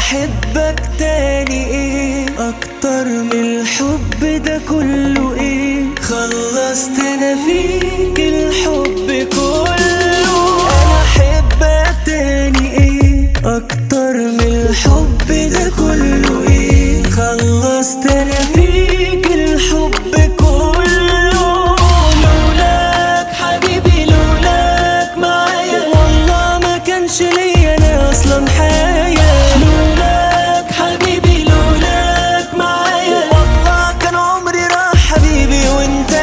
احبك تاني ايه اكتر من الحب ده كله ايه خلصت انا فيك الحب كله انا احبك تاني ايه اكتر من الحب ده كله ايه خلصت انا فيك الحب كله لولاك حبيبي لولاك معايا والله ما كانش ليا انا اصلا حياة لولاك حبيبي لولاك معايا والله كان عمري راح حبيبي وانت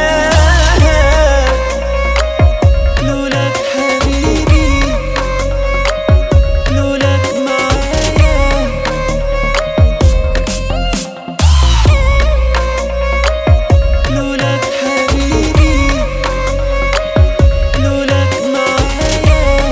لولاك حبيبي لولاك معايا لولاك حبيبي لولاك معايا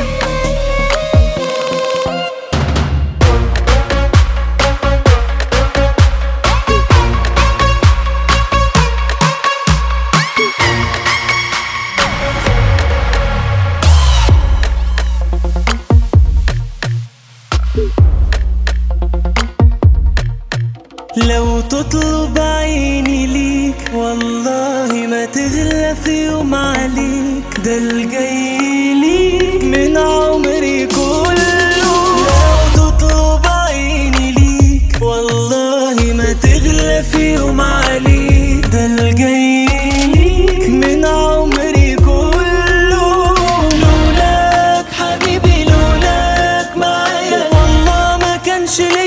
لو تطلب عيني ليك والله ما تغلى في يوم عليك ده الجاي ليك من عمري كله لو تطلب عيني ليك والله ما تغلى في يوم عليك ده الجاي ليك من عمري كله لولاك حبيبي لولاك معايا والله ما كانش ليا